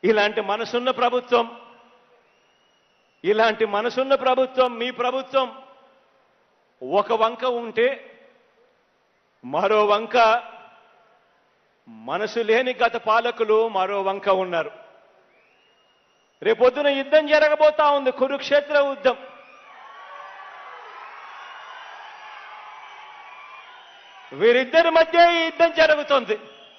ఇలాంటి మనసున్న ప్రభుత్వం ఇలాంటి మనసున్న ప్రభుత్వం మీ ప్రభుత్వం ఒక వంక ఉంటే మరో వంక మనసు లేని గత పాలకులు మరో వంక ఉన్నారు రేపొద్దున యుద్ధం జరగబోతా ఉంది కురుక్షేత్ర యుద్ధం వీరిద్దరి మధ్య ఈ యుద్ధం జరుగుతోంది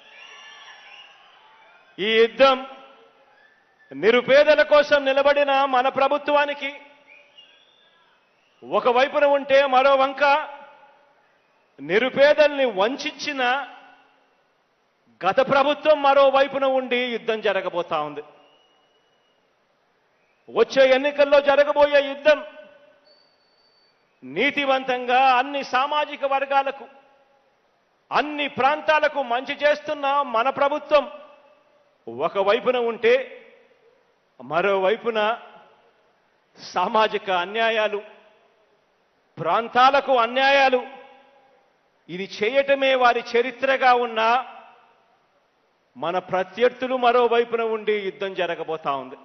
ఈ యుద్ధం నిరుపేదల కోసం నిలబడిన మన ప్రభుత్వానికి ఒకవైపున ఉంటే మరో వంక నిరుపేదల్ని వంచిన గత ప్రభుత్వం మరో వైపున ఉండి యుద్ధం జరగబోతా ఉంది వచ్చే ఎన్నికల్లో జరగబోయే యుద్ధం నీతివంతంగా అన్ని సామాజిక వర్గాలకు అన్ని ప్రాంతాలకు మంచి చేస్తున్న మన ప్రభుత్వం ఒకవైపున ఉంటే మరోవైపున సామాజిక అన్యాయాలు ప్రాంతాలకు అన్యాయాలు ఇది చేయటమే వారి చరిత్రగా ఉన్న మన ప్రత్యర్థులు మరోవైపున ఉండి యుద్ధం జరగబోతా ఉంది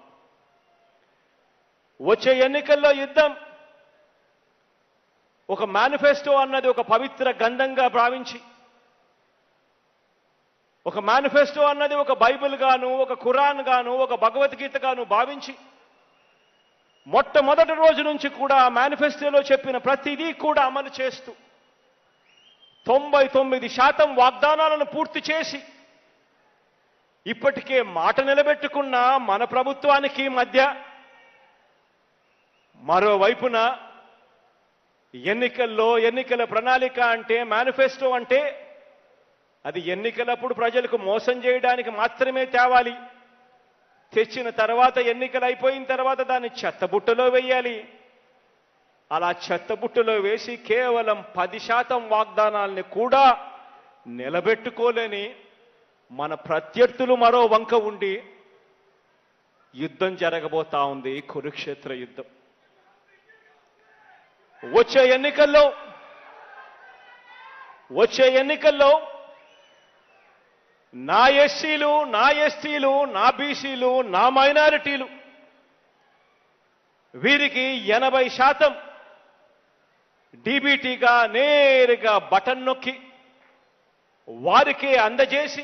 వచ్చే ఎన్నికల్లో యుద్ధం ఒక మేనిఫెస్టో అన్నది ఒక పవిత్ర గంధంగా భావించి ఒక మేనిఫెస్టో అన్నది ఒక బైబిల్ గాను ఒక ఖురాన్ గాను ఒక భగవద్గీత గాను భావించి మొట్టమొదటి రోజు నుంచి కూడా ఆ మేనిఫెస్టోలో చెప్పిన ప్రతిదీ కూడా అమలు చేస్తూ తొంభై తొమ్మిది శాతం వాగ్దానాలను పూర్తి చేసి ఇప్పటికే మాట నిలబెట్టుకున్న మన ప్రభుత్వానికి మధ్య మరోవైపున ఎన్నికల్లో ఎన్నికల ప్రణాళిక అంటే మేనిఫెస్టో అంటే అది ఎన్నికలప్పుడు ప్రజలకు మోసం చేయడానికి మాత్రమే తేవాలి తెచ్చిన తర్వాత ఎన్నికలు అయిపోయిన తర్వాత దాన్ని చెత్తబుట్టలో వేయాలి అలా చెత్తబుట్టలో వేసి కేవలం పది శాతం వాగ్దానాల్ని కూడా నిలబెట్టుకోలేని మన ప్రత్యర్థులు మరో వంక ఉండి యుద్ధం జరగబోతా ఉంది కురుక్షేత్ర యుద్ధం వచ్చే ఎన్నికల్లో వచ్చే ఎన్నికల్లో నా ఎస్సీలు నా ఎస్టీలు నా బీసీలు నా మైనారిటీలు వీరికి ఎనభై శాతం డీబీటీగా నేరుగా బటన్ నొక్కి వారికే అందజేసి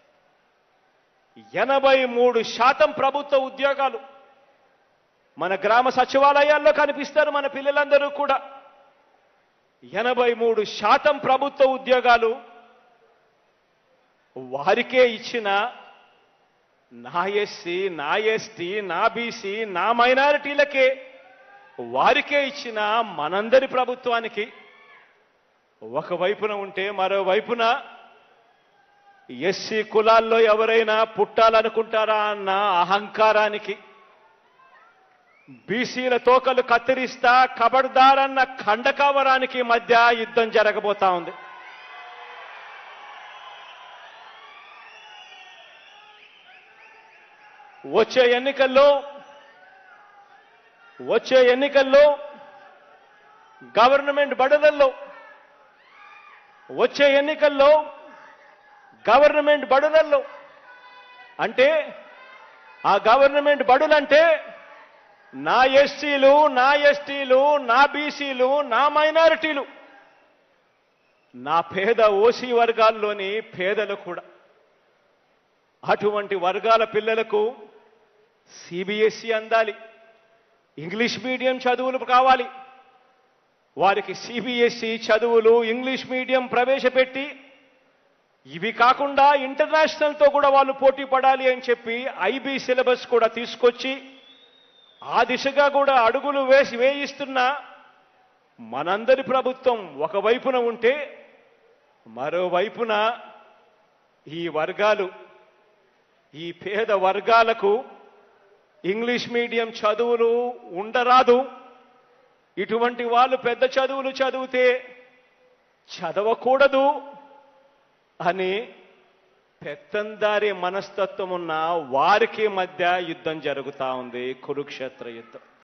ఎనభై మూడు శాతం ప్రభుత్వ ఉద్యోగాలు మన గ్రామ సచివాలయాల్లో కనిపిస్తారు మన పిల్లలందరూ కూడా ఎనభై మూడు శాతం ప్రభుత్వ ఉద్యోగాలు వారికే ఇచ్చిన నా ఎస్సీ నా ఎస్టీ నా బీసీ నా మైనారిటీలకే వారికే ఇచ్చిన మనందరి ప్రభుత్వానికి ఒకవైపున ఉంటే మరోవైపున ఎస్సీ కులాల్లో ఎవరైనా పుట్టాలనుకుంటారా అన్న అహంకారానికి బీసీల తోకలు కత్తిరిస్తా కబడ్దారన్న ఖండకావరానికి మధ్య యుద్ధం జరగబోతా ఉంది వచ్చే ఎన్నికల్లో వచ్చే ఎన్నికల్లో గవర్నమెంట్ బడులల్లో వచ్చే ఎన్నికల్లో గవర్నమెంట్ బడులల్లో అంటే ఆ గవర్నమెంట్ బడులంటే నా ఎస్సీలు నా ఎస్టీలు నా బీసీలు నా మైనారిటీలు నా పేద ఓసీ వర్గాల్లోని పేదలు కూడా అటువంటి వర్గాల పిల్లలకు సిబిఎస్ఈ అందాలి ఇంగ్లీష్ మీడియం చదువులు కావాలి వారికి సిబిఎస్ఈ చదువులు ఇంగ్లీష్ మీడియం ప్రవేశపెట్టి ఇవి కాకుండా ఇంటర్నేషనల్తో కూడా వాళ్ళు పోటీ పడాలి అని చెప్పి ఐబీ సిలబస్ కూడా తీసుకొచ్చి ఆ దిశగా కూడా అడుగులు వేసి వేయిస్తున్న మనందరి ప్రభుత్వం ఒకవైపున ఉంటే మరోవైపున ఈ వర్గాలు ఈ పేద వర్గాలకు ఇంగ్లీష్ మీడియం చదువులు ఉండరాదు ఇటువంటి వాళ్ళు పెద్ద చదువులు చదివితే చదవకూడదు అని పెత్తందారి మనస్తత్వం ఉన్న వారికి మధ్య యుద్ధం జరుగుతా ఉంది కురుక్షేత్ర యుద్ధం